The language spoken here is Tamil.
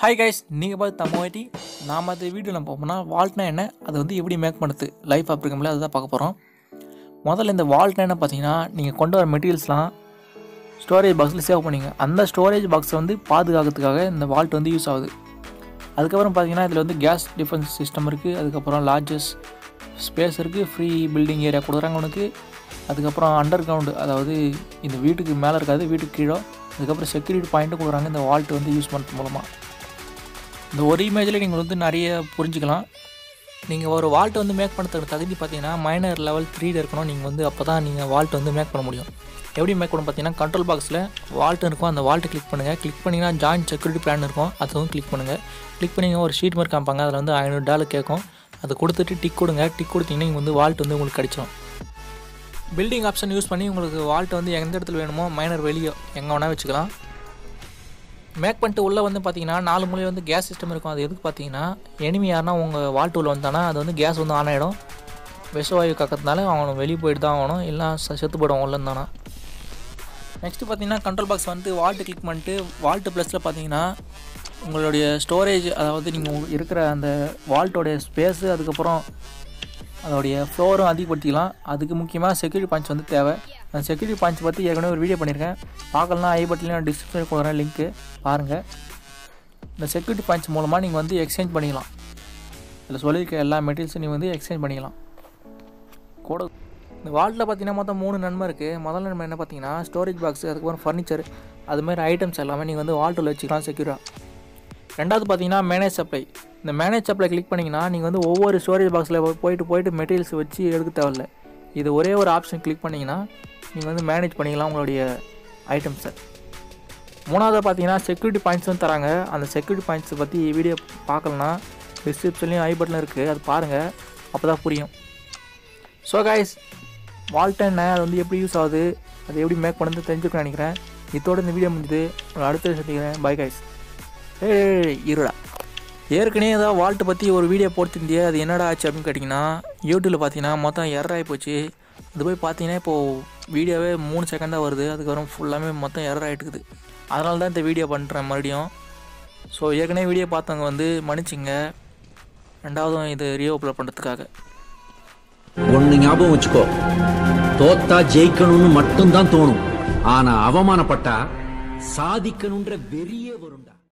ஹாய் கைஸ் நீங்கள் பார்த்து தம்மவாட்டி நாம் அந்த வீடியோவில் பார்ப்போம்னா வால்ட்னா என்ன அதை வந்து எப்படி மேக் பண்ணுறது லைஃப் அப்படிங்கல அதுதான் பார்க்க போகிறோம் முதல்ல இந்த வால்ட்னா என்ன பார்த்தீங்கன்னா நீங்கள் கொண்டு வர மெட்டீரியல்ஸ்லாம் ஸ்டோரேஜ் பாக்ஸில் சேவ் பண்ணிங்க அந்த ஸ்டோரேஜ் பாக்ஸை வந்து பாதுகாக்கிறதுக்காக இந்த வால்ட் வந்து யூஸ் ஆகுது அதுக்கப்புறம் பார்த்தீங்கன்னா இதில் வந்து கேஸ் டிஃபென்ஸ் சிஸ்டம் இருக்குது அதுக்கப்புறம் லார்ஜஸ் ஸ்பேஸ் இருக்குது ஃப்ரீ பில்டிங் ஏரியா கொடுக்குறாங்க உனக்கு அதுக்கப்புறம் அண்டர் கிரவுண்டு அதாவது இந்த வீட்டுக்கு மேலே இருக்காது வீட்டுக்கு கீழே அதுக்கப்புறம் செக்யூரிட்டி பாயிண்ட்டும் கொடுக்குறாங்க இந்த வால்ட் வந்து யூஸ் பண்ணுறது மூலமாக இந்த ஒரு இமேஜில் நீங்கள் வந்து நிறைய புரிஞ்சுக்கலாம் நீங்கள் ஒரு வால்ட் வந்து மேக் பண்ணுறதுக்கு தகுதி பார்த்தீங்கன்னா மைனர் லெவல் த்ரீல இருக்கணும் நீங்கள் வந்து அப்போ தான் நீங்கள் வால்ட் வந்து மேக் பண்ண முடியும் எப்படி மேக் பண்ணணும் பார்த்தீங்கன்னா கண்ட்ரோல் பாக்ஸில் வால்ட் இருக்கும் அந்த வால்ட்டை கிளிக் பண்ணுங்கள் கிளிக் பண்ணிங்கன்னா ஜாயின் செக்யூரிட்டி பிளான் இருக்கும் அதுவும் கிளிக் பண்ணுங்கள் கிளிக் பண்ணிங்க ஒரு ஷீட் மாதிரி காமிப்பாங்க அதில் வந்து ஐநூறு டாலர் கேட்கும் அதை கொடுத்துட்டு டிக் கொடுங்க டிக் கொடுத்தீங்கன்னா இங்கே வந்து வால்ட் வந்து உங்களுக்கு கிடைச்சிடும் பில்டிங் ஆப்ஷன் யூஸ் பண்ணி உங்களுக்கு வால்ட் வந்து எந்த இடத்துல வேணுமோ மைனர் வெளியே எங்கே வேணால் வச்சுக்கலாம் மேக் பண்ணிட்டு உள்ளே வந்து பார்த்தீங்கன்னா நாலு மூலையில் வந்து கேஸ் சிஸ்டம் இருக்கும் அது எதுக்கு பார்த்தீங்கன்னா எனிமி யாருன்னா உங்கள் வால்ட் உள்ள வந்தானா அது வந்து கேஸ் வந்து ஆன் ஆகிடும் விஷவாயு கக்கிறதுனால அவன் வெளியே போயிட்டு தான் ஆகணும் இல்லை செத்து போயிடும் உள்ள இருந்தானா நெக்ஸ்ட்டு பார்த்தீங்கன்னா கண்ட்ரோல் பாக்ஸ் வந்து வால்ட்டு கிளிக் பண்ணிட்டு வால்ட்டு ப்ளஸில் பார்த்தீங்கன்னா உங்களுடைய ஸ்டோரேஜ் அதாவது நீங்கள் இருக்கிற அந்த வால்ட்டோடைய ஸ்பேஸு அதுக்கப்புறம் அதோடைய ஃப்ளோரும் அதிகப்படுத்திக்கலாம் அதுக்கு முக்கியமாக செக்யூரிட்டி பாயிண்ட்ஸ் வந்து தேவை அந்த செக்யூரிட்டி பாயிண்ட்ஸ் பற்றி ஏற்கனவே ஒரு வீடியோ பண்ணியிருக்கேன் பார்க்கலாம் ஐ பட்டிலையும் டிஸ்கிரிப்ஷன் கொடுக்குறேன் லிங்க்கு பாருங்கள் இந்த செக்யூரிட்டி பாயிண்ட்ஸ் மூலமாக நீங்கள் வந்து எக்ஸ்சேஞ்ச் பண்ணிக்கலாம் இதில் சொல்லியிருக்க எல்லா மெட்டீரியல்ஸும் நீங்கள் வந்து எக்ஸ்சேஞ்ச் பண்ணிக்கலாம் கூட இந்த வால்ட்டில் பார்த்தீங்கன்னா மொத்தம் மூணு நன்மை இருக்குது முதல் நன்மை என்ன பார்த்தீங்கன்னா ஸ்டோரேஜ் பாக்ஸ் அதுக்கப்புறம் ஃபர்னிச்சர் அதுமாதிரி ஐட்டம்ஸ் எல்லாமே நீங்கள் வந்து வால்ட்டில் வச்சுக்கலாம் செக்யூராக ரெண்டாவது பார்த்தீங்கன்னா மேனேஜ் சப்ளை இந்த மேனேஜ் சப்ளை கிளிக் பண்ணிங்கன்னா நீங்கள் வந்து ஒவ்வொரு ஸ்டோரேஜ் பாக்ஸில் போயிட்டு போயிட்டு மெட்டீரியல்ஸ் வச்சு எடுக்க தேவையில்ல இது ஒரே ஒரு ஆப்ஷன் கிளிக் பண்ணிங்கன்னா நீங்கள் வந்து மேனேஜ் பண்ணிக்கலாம் உங்களுடைய ஐட்டம்ஸை மூணாவது பார்த்தீங்கன்னா செக்யூரிட்டி பாயிண்ட்ஸ் வந்து தராங்க அந்த செக்யூரிட்டி பாயிண்ட்ஸை பற்றி வீடியோ பார்க்கலனா டிஸ்கிரிப்ஷன்லேயும் ஐ பட்டன் இருக்குது அது பாருங்கள் அப்போ தான் புரியும் ஸோ கைஸ் வால்டன் அது வந்து எப்படி யூஸ் ஆகுது அது எப்படி மேக் பண்ணுறது தெரிஞ்சுக்கணும்னு நினைக்கிறேன் இதோட இந்த வீடியோ முடிஞ்சது உங்களை அடுத்த சந்திக்கிறேன் பை கைஸ் ஏய் இருடா ஏற்கனவே ஏதாவது வால்ட்டு பற்றி ஒரு வீடியோ போட்டுருந்தியே அது என்னடா ஆச்சு அப்படின்னு கேட்டிங்கன்னா யூடியூப்பில் பார்த்தீங்கன்னா மொத்தம் எரர் ஆகி போச்சு அது போய் பார்த்தீங்கன்னா இப்போது வீடியோவே மூணு செகண்டாக வருது அதுக்கப்புறம் ஃபுல்லாமே மொத்தம் எரர் ஆகிட்டுக்குது அதனால தான் இந்த வீடியோ பண்ணுறேன் மறுபடியும் ஸோ ஏற்கனவே வீடியோ பார்த்தவங்க வந்து மன்னிச்சிங்க ரெண்டாவதும் இது ரீ அப்லோட் பண்ணுறதுக்காக ஒன்னு ஞாபகம் வச்சுக்கோ தோத்தா ஜெயிக்கணும்னு மட்டும்தான் தோணும் ஆனா அவமானப்பட்டா சாதிக்கணும்ன்ற வெறியே வரும்டா